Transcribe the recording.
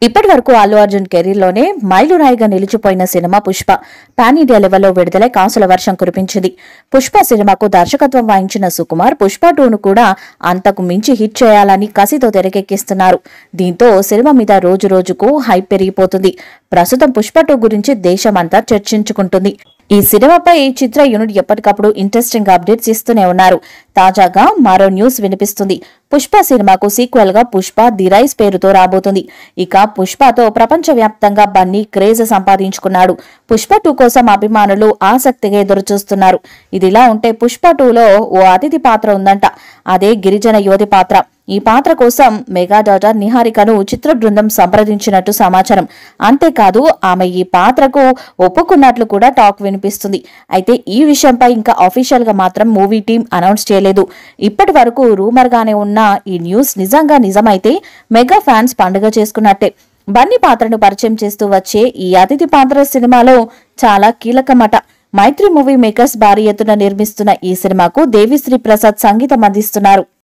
ఇప్పటి వరకు అల్లు అర్జున్ కెరీర్ లోనే మైలురాయిగా నిలిచిపోయిన సినిమా పుష్ప పాన్ ఇండియా లెవెల్లో విడుదలై కాసుల వర్షం కురిపించింది పుష్ప సినిమాకు దర్శకత్వం వహించిన సుకుమార్ పుష్ప టూను కూడా అంతకు మించి హిట్ చేయాలని కసితో తెరకెక్కిస్తున్నారు దీంతో సినిమా మీద రోజు రోజుకు హైప్ పెరిగిపోతుంది ప్రస్తుతం పుష్ప టూ గురించి దేశమంతా చర్చించుకుంటుంది ఈ సినిమాపై చిత్ర యూనిట్ ఎప్పటికప్పుడు ఇంట్రెస్టింగ్ అప్డేట్స్ ఇస్తూనే ఉన్నారు తాజాగా మరో న్యూస్ వినిపిస్తుంది పుష్ప సినిమాకు సీక్వెల్ గా పుష్ప ది రైస్ పేరుతో రాబోతుంది ఇక పుష్పతో ప్రపంచవ్యాప్తంగా బన్నీ క్రేజ్ సంపాదించుకున్నాడు పుష్ప టూ కోసం అభిమానులు ఆసక్తిగా ఎదురుచూస్తున్నారు ఇదిలా ఉంటే పుష్ప టూలో ఓ అతిథి పాత్ర ఉందంట అదే గిరిజన యువతి పాత్ర ఈ పాత్ర కోసం మెగా డాటర్ నిహారికను చిత్ర బృందం సంప్రదించినట్టు సమాచారం అంతేకాదు ఆమె ఈ పాత్రకు ఒప్పుకున్నట్లు కూడా టాక్ వినిపిస్తుంది అయితే ఈ విషయంపై ఇంకా అఫీషియల్ గా మాత్రం మూవీ టీం అనౌన్స్ చేయలేదు ఇప్పటి వరకు రూమర్ గానే ఉన్న ఈ న్యూస్ నిజంగా నిజమైతే మెగా ఫ్యాన్స్ పండుగ చేసుకున్నట్టే బన్నీ పాత్రను పరిచయం చేస్తూ వచ్చే ఈ అతిథి పాత్ర సినిమాలో చాలా కీలకమట మైత్రి మూవీ మేకర్స్ భారీ ఎత్తున నిర్మిస్తున్న ఈ సినిమాకు దేవిశ్రీ ప్రసాద్ సంగీతం అందిస్తున్నారు